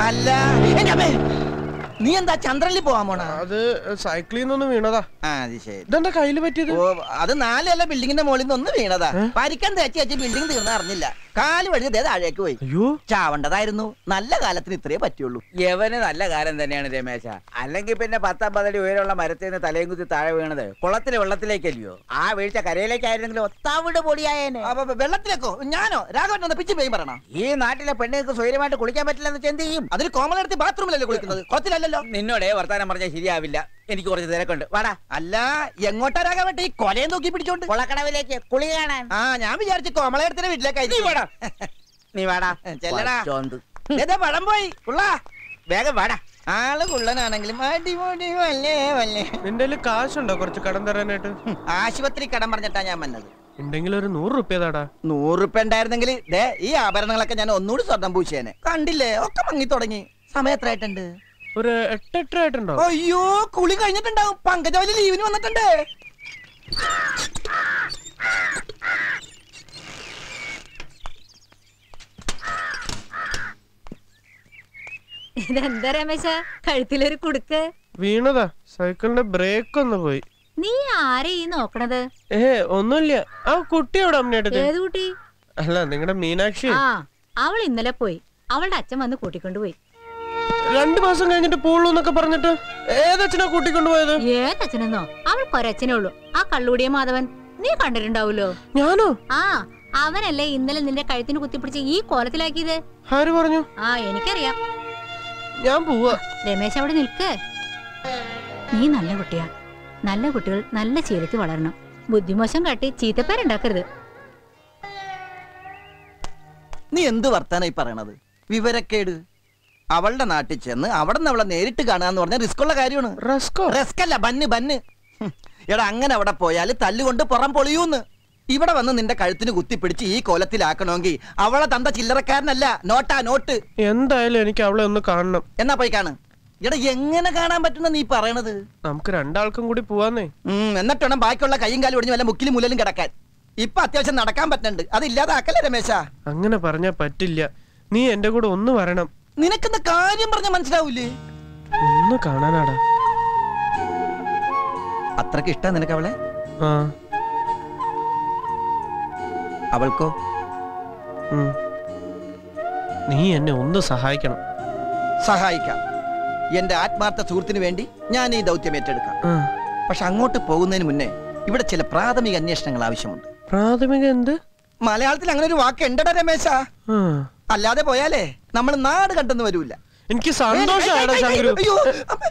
അല്ല എന്റെ അമ്മേ നീ എന്താ ചന്ദ്രനിൽ പോവാൻ പോണ അത് സൈക്കിളിൽ നിന്നൊന്ന് വീണതാ ആ അത് ശരി ഇതെന്താ കയ്യില് പറ്റിയത് ഓ അത് നാലല്ല ബിൽഡിങ്ങിന്റെ മുകളിൽ നിന്ന് ഒന്ന് വീണതാ പരിക്കാൻ തേച്ച് വെച്ച് ബിൽഡിംഗ് തീർന്ന അറിഞ്ഞില്ല കാല് വഴി ദേ താഴേക്ക് പോയി അയ്യോ ചാവണ്ടതായിരുന്നു നല്ല കാലത്തിന് ഇത്രേ പറ്റുള്ളൂ യവന് നല്ല കാലം തന്നെയാണ് രമേശ അല്ലെങ്കിൽ പിന്നെ പത്തമ്പതടി ഉയരമുള്ള മരത്തിൽ നിന്ന് തലയും കുത്തി താഴെ വീണത് കുളത്തിലെ വെള്ളത്തിലേക്കല്ലയോ ആ വീഴ്ച കരയിലേക്കായിരുന്നെങ്കിൽ ഒത്താവിട് പൊടിയായേനെ അപ്പൊ വെള്ളത്തിലേക്കോ ഞാനോ രാഘവൻ ഒന്ന് പിച്ചും പേയും പറയണോ ഈ നാട്ടിലെ പെണ്ണുങ്ങൾക്ക് സ്വൈര്യമായിട്ട് കുളിക്കാൻ പറ്റില്ലെന്ന് എന്ത് ചെയ്യും അതിന് കോമളെടുത്ത് ബാത്റൂമിലല്ലേ കുളിക്കുന്നത് കുളത്തിലല്ലല്ലോ നിന്നോടെ വർത്താനം പറഞ്ഞാൽ ശരിയാവില്ല എനിക്ക് കുറച്ച് തിരക്കുണ്ട് വാടാ അല്ല എങ്ങോട്ടാ രാഘവട്ടെ ഈ കൊലയും തൂക്കി പിടിച്ചോണ്ട് കുളക്കടവിലേക്ക് കുളി കാണാൻ ആ ഞാൻ വിചാരിച്ചു കോമളെടുത്തിന്റെ നീ വീട്ടിലേക്കായി വാടാ നീ വാടാ ചെല്ലടാ. ചോന്ത് ഏതാ പഴം പോയി ഉള്ള വേഗം വാടാ ആള് കുള്ളനാണെങ്കിലും അടിപൊളി വല്ലേ വല്ലേ നിന്റെ കയ്യില് കാശുണ്ടോ കുറച്ച് കടം തരാനായിട്ട് ഹും, ആശുപത്രി കടം പറഞ്ഞിട്ടാ ഞാൻ വന്നത് ഉണ്ടെങ്കിൽ ഒരു നൂറ് റുപ്യതാടാ നൂറുപ്യ ഉണ്ടായിരുന്നെങ്കിൽ ദേ ഈ ആഭരണങ്ങളൊക്കെ ഞാൻ ഒന്നുകൂടി സ്വർണം പൂശേനെ കണ്ടില്ലേ ഒക്കെ മങ്ങി തുടങ്ങി സമയം എത്രയായിട്ടുണ്ട് ഒരു എട്ടെട്ടര ആയിട്ടുണ്ടോ അയ്യോ കുളി കഴിഞ്ഞിട്ടുണ്ടാവും പങ്കജവലി ലീവിന് വന്നിട്ടുണ്ട് ഇതെന്താ രമേശ കഴുത്തിലൊരു കുടുക്ക് വീണതാ സൈക്കിളിന്റെ ബ്രേക്ക് ഒന്ന് പോയി നീ ആരെ ഈ നോക്കണത് ഏ ഒന്നുമില്ല ആ കുട്ടി എവിടെ അമ്മയുടെ ഏത് കുട്ടി അല്ല നിങ്ങളുടെ മീനാക്ഷി ആ അവൾ ഇന്നലെ പോയി അവളുടെ അച്ഛൻ വന്ന് കൂട്ടിക്കൊണ്ടുപോയി രണ്ടു മാസം കഴിഞ്ഞിട്ട് പോളൂ എന്നൊക്കെ പറഞ്ഞിട്ട് ഏതച്ഛനാ കൂട്ടിക്കൊണ്ടുപോയത് ഏതച്ഛനെന്നോ അവൾക്ക് ഒരച്ഛനേ ഉള്ളൂ ആ കള്ളുടിയ മാധവൻ നീ കണ്ടിട്ടുണ്ടാവൂലോ ഞാനോ ആ അവനല്ലേ ഇന്നലെ നിന്റെ കഴുത്തിന് കുത്തിപ്പിടിച്ച് ഈ കോലത്തിലാക്കിയത് ആര് പറഞ്ഞു ആ എനിക്കറിയാം ഞാൻ പോവാ രമേശ് അവിടെ നിൽക്ക് നീ നല്ല കുട്ടിയാ നല്ല കുട്ടികൾ നല്ല ശീലത്തിൽ വളരണം ബുദ്ധിമോശം കാട്ടി ചീത്തപ്പേരുണ്ടാക്കരുത് നീ എന്ത് വർത്താനായി പറയണത് വിവരക്കേട് അവളുടെ നാട്ടിൽ ചെന്ന് അവിടെ നിന്ന് അവളെ നേരിട്ട് കാണാന്ന് പറഞ്ഞാൽ റിസ്ക് ഉള്ള കാര്യമാണ് റസ്കോ റിസ്ക് അല്ല ബന്ന് ബന്ന് ഹും. എടാ അങ്ങനെ അവിടെ പോയാൽ തല്ലുകൊണ്ട് പുറം പൊളിയൂന്ന് ഇവിടെ വന്ന് നിന്റെ കഴുത്തിന് കുത്തിപ്പിടിച്ച് ഈ കോലത്തിലാക്കണമെങ്കിൽ അവളെ തന്ത ചില്ലറക്കാരനല്ല നോട്ടാ നോട്ട് എന്തായാലും എനിക്ക് അവളെ ഒന്ന് കാണണം എന്നാ പോയി കാണ് എടാ എങ്ങനെ കാണാൻ പറ്റുന്ന നീ പറയണത് നമുക്ക് രണ്ടാൾക്കും കൂടി പോവാന്നേ ഉം, എന്നിട്ട് വേണം ബാക്കിയുള്ള കൈയും കാലും ഒടിഞ്ഞ് വല്ല മുക്കിലും മുലലും കിടക്കാൻ ഇപ്പൊ അത്യാവശ്യം നടക്കാൻ പറ്റുന്നുണ്ട് അത് ഇല്ലാതാക്കല്ലേ രമേശ അങ്ങനെ പറഞ്ഞാ പറ്റില്ല നീ എന്റെ കൂടെ ഒന്ന് വരണം നിനക്കെന്താ കാര്യം പറഞ്ഞ മനസ്സിലാവൂലേ ഒന്ന് കാണാനാടാ അത്രക്ക് ഇഷ്ടം നിനക്ക് അവളെ ആ അവൾക്കോ ഉം. നീ എന്നെ ഒന്ന് സഹായിക്കണം സഹായിക്കാം എന്റെ ആത്മാർത്ഥ സുഹൃത്തിന് വേണ്ടി ഞാൻ ഈ ദൗത്യം ഏറ്റെടുക്കാം ആ. പക്ഷെ അങ്ങോട്ട് പോകുന്നതിന് മുന്നേ ഇവിടെ ചില പ്രാഥമിക അന്വേഷണങ്ങൾ ആവശ്യമുണ്ട് പ്രാഥമിക എന്ത് മലയാളത്തിൽ അങ്ങനെ ഒരു വാക്ക് ഉണ്ടടാ രമേശ ആ. അല്ലാതെ പോയാലേ നമ്മൾ നാട് കണ്ടെന്ന് വരൂല എനിക്ക് സന്തോഷമായടാ ശങ്കരു അയ്യോ അമ്മ.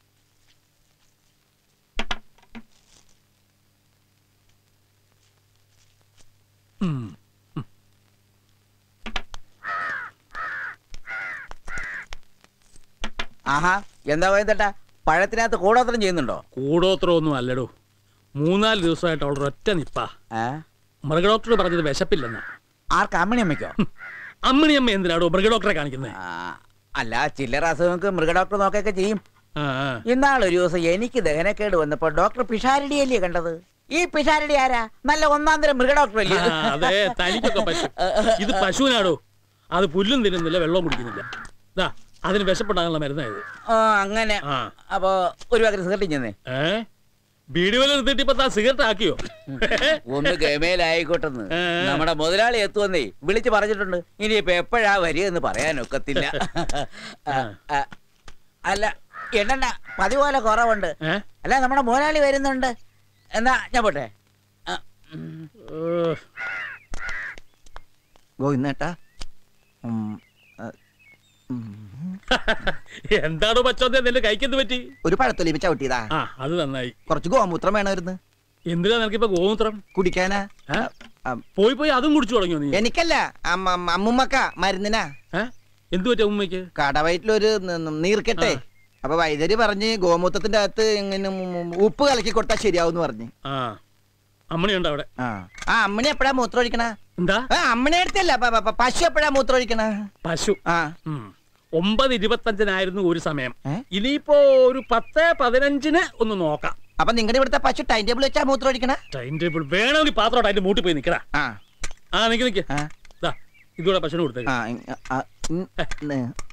ആഹാ എന്താ പോയതട്ടാ പഴത്തിനകത്ത് കൂടോത്രം ചെയ്യുന്നുണ്ടോ കൂടോത്രമൊന്നും അല്ലടോ മൂന്നാല് ദിവസമായിട്ട് അവളുടെ ഒറ്റ നിപ്പാ ഏ? മൃഗഡോക്ടർ പറഞ്ഞത് വിശപ്പില്ലെന്ന് ആർക്ക് അമ്മണി അമ്മയ്ക്കോ അമ്മിണിയമ്മ എന്തിനാടോ മൃഗഡോക്ടറെ കാണിക്കുന്നത് ആ, അല്ല ചില്ലറ അസുഖങ്ങൾക്ക് മൃഗഡോക്ടർ നോക്കൊക്കെ ചെയ്യും ആ ആ. ഇന്നാളൊരു ദിവസം എനിക്ക് ദഹനക്കേട് വന്നപ്പോ ഡോക്ടർ പിഷാരടിയല്ലേ കണ്ടത് ഈ പിഷാരടി ആരാ നല്ല ഒന്നാം തരം മൃഗഡോക്ടർ അല്ലേ ആ, അതെ തനിക്കൊക്കെ പറ്റും ഇത് പശുവിനാടോ അത് പുല്ലും തിന്നുന്നില്ല വെള്ളവും കുടിക്കുന്നില്ല ദാ അതിന് വിശപ്പുണ്ടാകാനുള്ള മരുന്നായത് ആ അങ്ങനെ ആ അപ്പൊ ഒരു പകരം സിഗരറ്റ് ചെന്നേ ഏ ബീഡി വല്ല എടുത്തിട്ട് ഇപ്പൊ താ സിഗരറ്റ് ആക്കിയോ ഒന്ന് ഗമേലായിക്കോട്ടെന്ന് ഏ. നമ്മുടെ മുതലാളി എത്തുവന്നേ വിളിച്ച് പറഞ്ഞിട്ടുണ്ട് ഇനിയിപ്പൊ എപ്പോഴാ വരിക എന്ന് പറയാനൊക്കത്തില്ല ആ, ആ, അല്ല എണ്ണ പതിവ് പോലെ കുറവുണ്ട് ഏ അല്ല നമ്മുടെ മുതലാളി വരുന്നുണ്ട് എന്നാ ഞാൻ പോട്ടെ ആ, ഉം. ഏ, ഗോവിന്ദേട്ടാ ഉം, ആ, ഉം. എന്താണോ പച്ചോന്തേ നിന്റെ കൈക്കെന്ത് പറ്റി ഒരു പഴത്തൊലി ചവിട്ടിയതാ ആ അത് നന്നായി കുറച്ച് ഗോമൂത്രം വേണമായിരുന്നു എന്തിനാ നിനക്കിപ്പോ ഗോമൂത്രം കുടിക്കാനാ ഏ? ആ, പോയി പോയി അതും കുടിച്ചു തുടങ്ങിയോ നീ എനിക്കല്ല അമ്മ- അമ്മ- അമ്മുമ്മക്ക മരുന്നിനാ ഏ എന്തു പറ്റി ഉമ്മയ്ക്ക് കടവയറ്റിലൊരു ന- ന- നീർക്കെട്ടെ അപ്പൊ വൈദ്യര് പറഞ്ഞ് ഗോമൂത്രത്തിന്റെ അകത്ത് ഇങ്ങനെ ഉം ഉപ്പ് കലക്കി കൊടുത്താൽ ശരിയാവും പറഞ്ഞ് ആ അമ്മണിയുണ്ട് അവിടെ ആ ആ അമ്മണി എപ്പോഴാ മൂത്രം ഒഴിക്കണ എന്താ ആ അമ്മണി അടുത്തല്ല പ- പ- പ- പശു എപ്പോഴാ മൂത്രം ഒഴിക്കണ പശു ആ ഉം. ഒമ്പത് ഇരുപത്തഞ്ചിനായിരുന്നു ഒരു സമയം ഏ? ഇനിയിപ്പോ ഒരു പത്ത് പതിനഞ്ചിന് ഒന്ന് നോക്കാം അപ്പൊ നിങ്ങളുടെ ഇവിടുത്തെ പശു ടൈം ടേബിൾ വെച്ചാ മൂത്രം ഒഴിക്കണ ടൈം ടേബിൾ വേണമെങ്കിൽ പാത്രോട്ട് അതിന്റെ മൂട്ടി പോയി നിക്കടാ ആ ആ നിക്ക് നിക്ക് ആ ദാ ഇതൂടെ പശുവിന് കൊടുത്തേക്ക് ആ ഇ- ആ, ഉം, ന്ന്.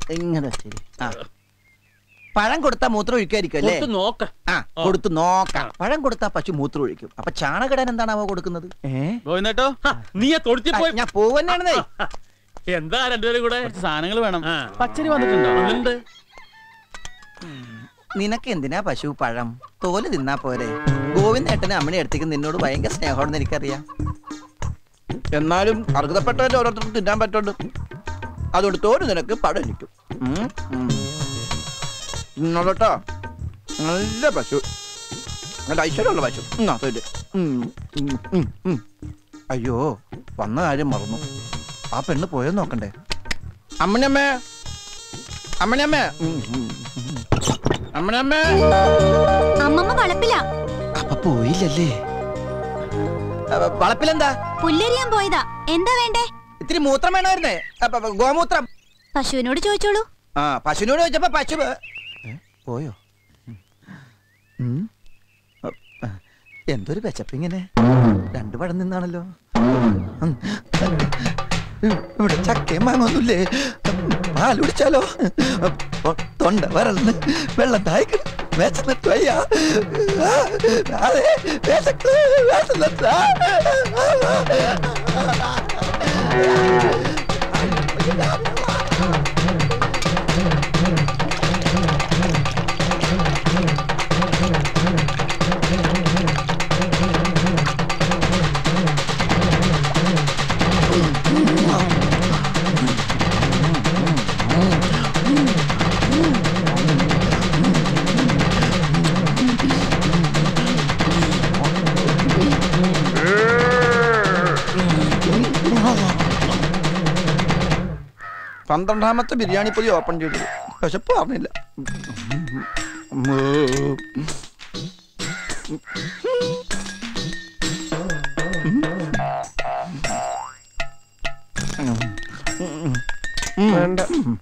ഇങ്ങനെ വെച്ചേര്. ആ പഴം കൊടുത്താ മൂത്രം ഒഴിക്കായിരിക്കും അല്ലേ കൊടുത്ത് നോക്ക ആ കൊടുത്തു നോക്കാം പഴം കൊടുത്താ പശു മൂത്രം ഒഴിക്കും അപ്പൊ ചാണകിടാൻ എന്താണാവോ കൊടുക്കുന്നത് ഏ ഗോവിന്ദേട്ടോ ഹ, നീ ആ തൊഴുത്തി ആ, പോയി ഞാൻ പോവന്നാണെന്നേ എന്താ രണ്ടുപേരും കൂടെ കുറച്ച് സാധനങ്ങൾ വേണം ആ. പച്ചരി വന്നിട്ടുണ്ടോ വന്നിട്ടുണ്ട് നിനക്ക് എന്തിനാ പശു പഴം തോല് തിന്നാ പോരെ ഗോവിന്ദേട്ടന് അമ്മണി അടുത്തേക്ക് നിന്നോട് ഭയങ്കര സ്നേഹമാണെന്ന് എനിക്കറിയാം എന്നാലും അർഹതപ്പെട്ടവരെ ഓരോരുത്തർക്കും തിന്നാൻ പറ്റുള്ളൂ അതുകൊണ്ട് തോല് നിനക്ക് പഴം എനിക്കും ഇന്നോട്ടോ നല്ല പശു നല്ല ഐശ്വര്യമുള്ള പശു എന്നാ തോല് ഉം, ഉം, ഉം, ഉം. അയ്യോ വന്ന കാര്യം മറന്നു ആ പെണ്ണ് പോയെന്ന് നോക്കണ്ടേ അമ്മനമ്മേ അമ്മനമ്മേ ഉം, ഉം, ഉം. അമ്മനമ്മേ അമ്മമ്മ വളപ്പില അപ്പൊ പോയില്ലല്ലേ അപ്പൊ വളപ്പിലെന്താ പുല്ലരിയാൻ പോയതാ എന്താ വേണ്ടേ ഇത്തിരി മൂത്രം വേണമായിരുന്നേ അപ്പൊ, അപ്പൊ ഗോമൂത്രം പശുവിനോട് ചോദിച്ചോളൂ ആ പശുവിനോട് ചോദിച്ചപ്പോ പശു പോ- ഏ, പോയോ ഉം. അ, ആ, എന്തൊരു വിശപ്പിങ്ങനെ രണ്ടു പഴം നിന്നാണല്ലോ ഉം. ഇവിടെ ചക്കയും മാങ്ങൊന്നുമില്ലേ പാൽ കുടിച്ചാലോ ഒ, തൊണ്ട വരൾന്ന് വെള്ളം തായ്ക്കണം വിശന്നിട്ട് വയ്യ ആ, അതെ വിശക്ക് വിശന്നിട്ട് പന്ത്രണ്ടാമത്തെ ബിരിയാണി പൊതി ഓപ്പൺ ചെയ്തു വിശപ്പ് പറഞ്ഞില്ല വേണ്ട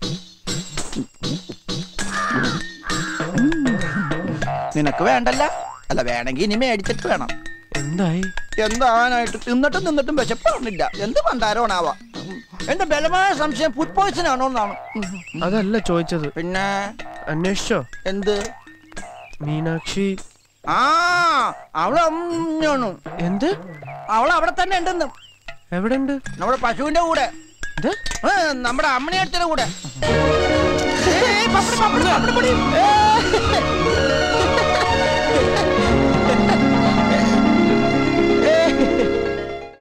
നിനക്ക് വേണ്ടല്ല അല്ല വേണമെങ്കിൽ ഇനി മേടിച്ചിട്ട് വേണം എന്തായി എന്താനായിട്ട് തിന്നിട്ടും നിന്നിട്ടും വിശപ്പ് പറഞ്ഞില്ല എന്ത് പണ്ടാരോണാവാ എന്റെ ബലമായ സംശയം ഫുഡ് പോയ്സൺ ആണോ എന്നാണ് അതല്ല ചോദിച്ചത് പിന്നെ അന്വേഷിച്ചോ എന്ത് മീനാക്ഷി ആ അവള് അമ്മയാണ് എന്ത് അവൾ അവിടെ തന്നെ ഉണ്ടെന്ന് എവിടെ ഉണ്ട് നമ്മുടെ പശുവിന്റെ കൂടെ ഇത് ഏ, നമ്മുടെ അമ്മണിയടുത്തിന്റെ കൂടെ ഏയ്, പപ്പടി, പപ്പടി, പപ്പടി, പപ്പടി. ഏയ്,